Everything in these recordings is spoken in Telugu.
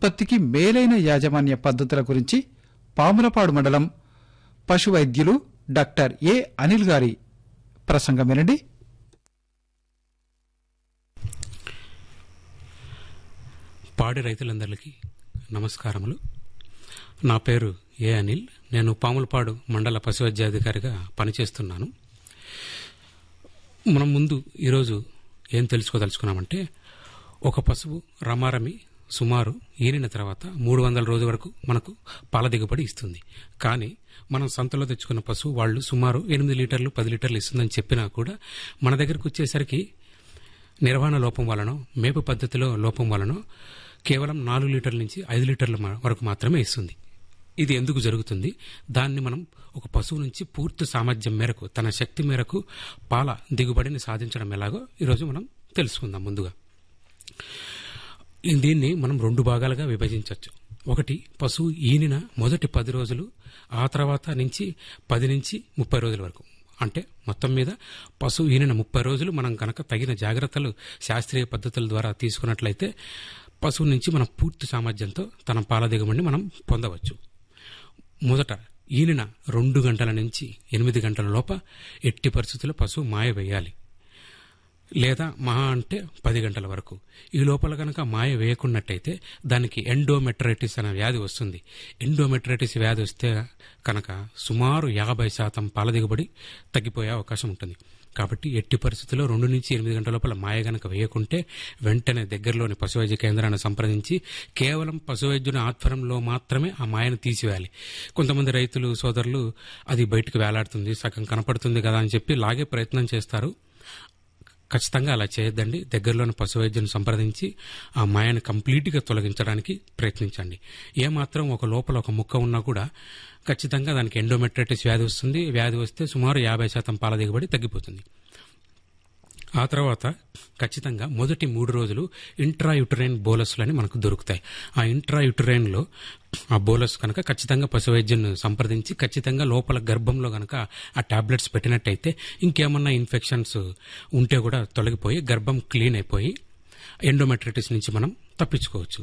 ఉత్పత్తికి మేలైన యాజమాన్య పద్ధతుల గురించి పాములపాడు మండలం పశు వైద్యులు డాక్టర్ ఏ అనిల్ గారి ప్రసంగం వినండి పాడి రైతులందరికీ నమస్కారములు నా పేరు ఏ అనిల్ నేను పాములపాడు మండల పశువైద్యాధికారిగా పనిచేస్తున్నాను మనం ముందు ఈరోజు ఏం తెలుసుకోదలుచుకున్నామంటే ఒక పశువు రమారమి సుమారు ఈనిన తర్వాత మూడు వందల రోజుల వరకు మనకు పాల దిగుబడి ఇస్తుంది కానీ మనం సంతలో తెచ్చుకున్న పశువు వాళ్ళు సుమారు ఎనిమిది లీటర్లు పది లీటర్లు ఇస్తుందని చెప్పినా కూడా మన దగ్గరకు వచ్చేసరికి నిర్వహణ లోపం వలన మేపు పద్ధతిలో లోపం వలన కేవలం నాలుగు లీటర్ల నుంచి ఐదు లీటర్ల మ- వరకు మాత్రమే ఇస్తుంది ఇది ఎందుకు జరుగుతుంది దాన్ని మనం ఒక పశువు నుంచి పూర్తి సామర్థ్యం మేరకు తన శక్తి మేరకు పాల దిగుబడిని సాధించడం ఎలాగో ఈరోజు మనం తెలుసుకుందాం ముందుగా ఈ- దీన్ని మనం రెండు భాగాలుగా విభజించవచ్చు ఒకటి పశువు ఈనిన మొదటి పది రోజులు ఆ తర్వాత నుంచి పది నుంచి ముప్పై రోజుల వరకు అంటే మొత్తం మీద పశువు ఈనిన ముప్పై రోజులు మనం కనుక తగిన జాగ్రత్తలు శాస్త్రీయ పద్ధతుల ద్వారా తీసుకున్నట్లయితే పశువు నుంచి మనం పూర్తి సామర్థ్యంతో తన పాల దిగుబడిని మనం పొందవచ్చు మొదట ఈనిన రెండు గంటల నుంచి ఎనిమిది గంటల లోప ఎట్టి పరిస్థితుల్లో పశువు మాయ వేయాలి లేదా మహా అంటే పది గంటల వరకు ఈ లోపల కనుక మాయ వేయకున్నట్టయితే దానికి ఎండోమెట్రైటిస్ అనే వ్యాధి వస్తుంది ఎండోమెట్రైటిస్ వ్యాధి వస్తే కనుక సుమారు యాభై శాతం పాల దిగుబడి తగ్గిపోయే అవకాశం ఉంటుంది కాబట్టి ఎట్టి పరిస్థితుల్లో రెండు నుంచి ఎనిమిది గంటల లోపల మాయ గనక వేయకుంటే వెంటనే దగ్గరలోని పశువైద్య కేంద్రాన్ని సంప్రదించి కేవలం పశువైద్యుని ఆధ్వర్యంలో మాత్రమే ఆ మాయను తీసివేయాలి కొంతమంది రైతులు సోదరులు అది బయటకు వేలాడుతుంది సగం కనపడుతుంది కదా అని చెప్పి లాగే ప్రయత్నం చేస్తారు ఖచ్చితంగా అలా చేయొద్దండి దగ్గరలోని పశు వైద్యుని సంప్రదించి ఆ మాయను కంప్లీట్గా తొలగించడానికి ప్రయత్నించండి ఏమాత్రం ఒక లోపల ఒక ముక్క ఉన్నా కూడా ఖచ్చితంగా దానికి ఎండోమెట్రైటిస్ వ్యాధి వస్తుంది వ్యాధి వస్తే సుమారు యాభై శాతం పాల దిగుబడి తగ్గిపోతుంది ఆ తర్వాత ఖచ్చితంగా మొదటి మూడు రోజులు ఇంట్రాయుటరైన్ బోలస్లని మనకు దొరుకుతాయి ఆ ఇంట్రాయుటరైన్లో ఆ బోలస్ కనుక ఖచ్చితంగా పశువైద్యుని సంప్రదించి ఖచ్చితంగా లోపల గర్భంలో కనుక ఆ టాబ్లెట్స్ పెట్టినట్టయితే ఇంకేమన్నా ఇన్ఫెక్షన్స్ ఉంటే కూడా తొలగిపోయి గర్భం క్లీన్ అయిపోయి ఎండోమెట్రైటిస్ నుంచి మనం తప్పించుకోవచ్చు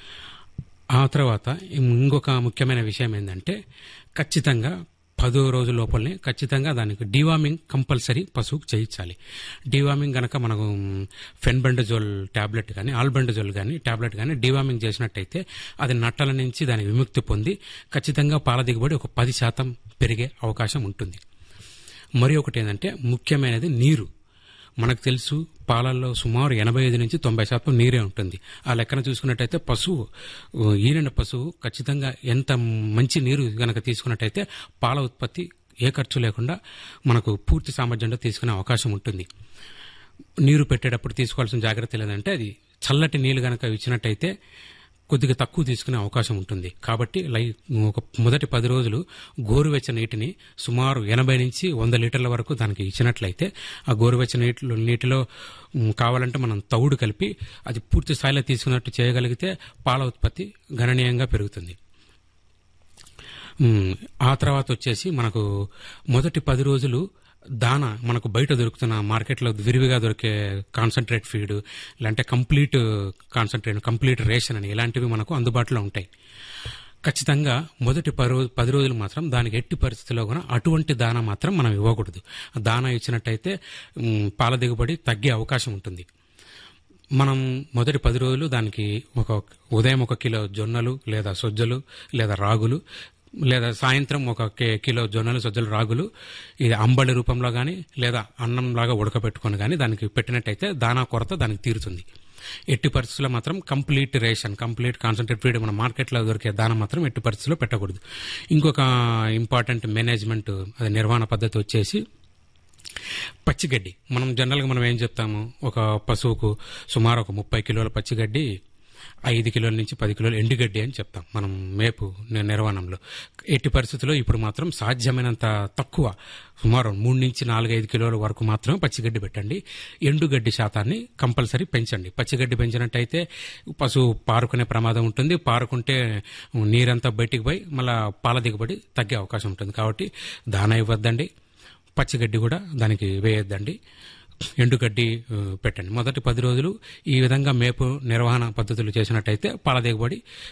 ఆ తర్వాత ఇంకొక ముఖ్యమైన విషయం ఏంటంటే ఖచ్చితంగా పదో రోజు లోపలనే ఖచ్చితంగా దానికి డివామింగ్ కంపల్సరీ పశువుకు చేయించాలి డివామింగ్ గనక మనకు ఫెన్బెండజోల్ టాబ్లెట్ కానీ ఆల్బెండజోల్ కానీ టాబ్లెట్ కానీ డివామింగ్ చేసినట్టయితే అది నట్టల నుంచి దాని విముక్తి పొంది ఖచ్చితంగా పాల దిగుబడి ఒక పది శాతం పెరిగే అవకాశం ఉంటుంది మరి ఒకటి ఏంటంటే ముఖ్యమైనది నీరు మనకు తెలుసు పాలల్లో సుమారు ఎనభై ఐదు నుంచి తొంభై శాతం నీరే ఉంటుంది ఆ లెక్కన చూసుకున్నట్టయితే పశువు ఉ, ఈనిన పశువు ఖచ్చితంగా ఎంత మంచి నీరు గనక తీసుకున్నట్టయితే పాల ఉత్పత్తి ఏ ఖర్చు లేకుండా మనకు పూర్తి సామర్థ్యంలో తీసుకునే అవకాశం ఉంటుంది నీరు పెట్టేటప్పుడు తీసుకోవాల్సిన జాగ్రత్తలు ఏంటంటే అది చల్లటి నీళ్లు గనక ఇచ్చినట్టయితే కొద్దిగా తక్కువ తీసుకునే అవకాశం ఉంటుంది కాబట్టి లై ఒక మొదటి పది రోజులు గోరువెచ్చ నీటిని సుమారు ఎనభై నుంచి వంద లీటర్ల వరకు దానికి ఇచ్చినట్లయితే ఆ గోరువెచ్చ నీటిలో నీటిలో మ్, కావాలంటే మనం తౌడు కలిపి అది పూర్తి స్థాయిలో తీసుకున్నట్టు చేయగలిగితే పాల ఉత్పత్తి గణనీయంగా పెరుగుతుంది మ్, ఆ తర్వాత వచ్చేసి మనకు మొదటి పది రోజులు దాన మనకు బయట దొరుకుతున్న మార్కెట్లో విరివిగా దొరికే కాన్సన్ట్రేట్ ఫీడ్ లేదంటే కంప్లీట్ కాన్సన్ట్రేట్ కంప్లీట్ రేషన్ అని ఇలాంటివి మనకు అందుబాటులో ఉంటాయి ఖచ్చితంగా మొదటి పది రోజు పది రోజులు మాత్రం దానికి ఎట్టి పరిస్థితుల్లో కూడా అటువంటి దాన మాత్రం మనం ఇవ్వకూడదు దాన ఇచ్చినట్టయితే మ్, పాల దిగుబడి తగ్గే అవకాశం ఉంటుంది మనం మొదటి పది రోజులు దానికి ఒక ఉదయం ఒక కిలో జొన్నలు లేదా సొజ్జలు లేదా రాగులు లేదా సాయంత్రం ఒక కే- కిలో జొన్నలు సొజ్జలు రాగులు ఇది అంబలి రూపంలో కానీ లేదా అన్నంలాగా ఉడకబెట్టుకొని కానీ దానికి పెట్టినట్టయితే దానా కొరత దానికి తీరుతుంది ఎట్టి పరిస్థితుల్లో మాత్రం complete ration complete concentrate feed మన మార్కెట్లో దొరికే దానం మాత్రం ఎట్టి పరిస్థితుల్లో పెట్టకూడదు ఇంకొక ఇంపార్టెంట్ మేనేజ్మెంట్ అది నిర్వహణ పద్ధతి వచ్చేసి పచ్చిగడ్డి మనం జనరల్గా మనం ఏం చెప్తాము ఒక పశువుకు సుమారు ఒక ముప్పై కిలోల పచ్చిగడ్డి ఐదు కిలోల నుంచి పది కిలోల ఎండుగడ్డి అని చెప్తాం మనం మేపు ని- నిర్వహణంలో ఎట్టి పరిస్థితుల్లో ఇప్పుడు మాత్రం సాధ్యమైనంత తక్కువ సుమారు మూడు నుంచి నాలుగైదు కిలోల వరకు మాత్రమే పచ్చిగడ్డి పెట్టండి ఎండుగడ్డి శాతాన్ని కంపల్సరీ పెంచండి పచ్చిగడ్డి పెంచినట్టయితే పశువు పారుకునే ప్రమాదం ఉంటుంది పారుకుంటే నీరంతా బయటికి పోయి మళ్ళా పాల దిగుబడి తగ్గే అవకాశం ఉంటుంది కాబట్టి దాన ఇవ్వద్దండి పచ్చిగడ్డి కూడా దానికి వేయొద్దండి ఎండుగడ్డి ఆ, పెట్టండి మొదటి పది రోజులు ఈ విధంగా మేపు నిర్వహణ పద్ధతులు చేసినట్టయితే పాల దిగుబడి